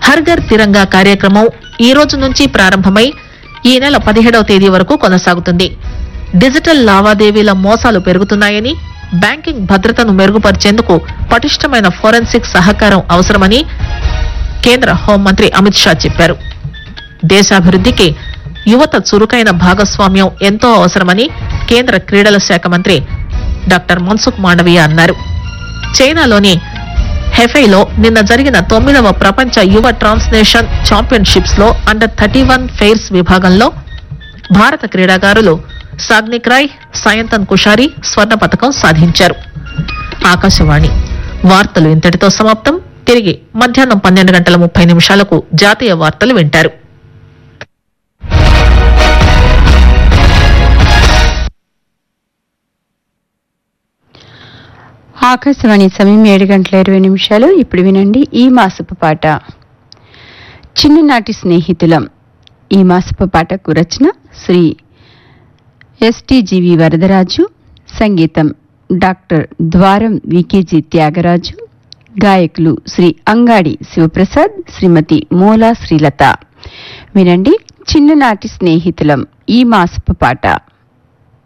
హర్ఘర్ తిరంగా కార్యక్రమం ఈ రోజు నుంచి ప్రారంభమై ఈ నెల పదిహేడవ తేదీ వరకు కొనసాగుతుంది డిజిటల్ లావాదేవీల మోసాలు పెరుగుతున్నాయని బ్యాంకింగ్ భద్రతను మెరుగుపరిచేందుకు పటిష్టమైన ఫోరెన్సిక్ సహకారం అవసరమని కేంద్ర హోంమంత్రి అమిత్ షా చెప్పారు దేశాభివృద్ధికి యువత చురుకైన భాగస్వామ్యం ఎంతో అవసరమని కేంద్ర క్రీడల శాఖ మంత్రి డాక్టర్ మన్సుఖ్ మాండవీయ అన్నారు చైనాలోని హెఫైలో నిన్న జరిగిన తొమ్మిదవ ప్రపంచ యువ ట్రాన్స్నేషన్ ఛాంపియన్షిప్స్ లో అండర్ థర్టీ వన్ ఫెయిర్స్ విభాగంలో భారత క్రీడాకారులు సాగ్నిక్ రాయ్ సాయంతన్ కుషారి స్వర్ణ పతకం సాధించారు ఆకాశవాణి వార్తలు ఇంతటితో సమాప్తం తిరిగి మధ్యాహ్నం పన్నెండు గంటల ముప్పై నిమిషాలకు జాతీయ వార్తలు వింటారు ఆకాశవాణి సమయం ఏడు గంటల ఇరవై నిమిషాలు ఇప్పుడు వినండి ఈ మాసపు పాట చిన్ననాటి స్నేహితులం ఈ మాసపు పాటకు రచన శ్రీ ఎస్టిజివి వరదరాజు సంగీతం డాక్టర్ ద్వారం వికేజీ త్యాగరాజు గాయకులు శ్రీ అంగాడి శివప్రసాద్ శ్రీమతి మూలా శ్రీలత వినండి చిన్ననాటి స్నేహితులం ఈ మాసపు పాట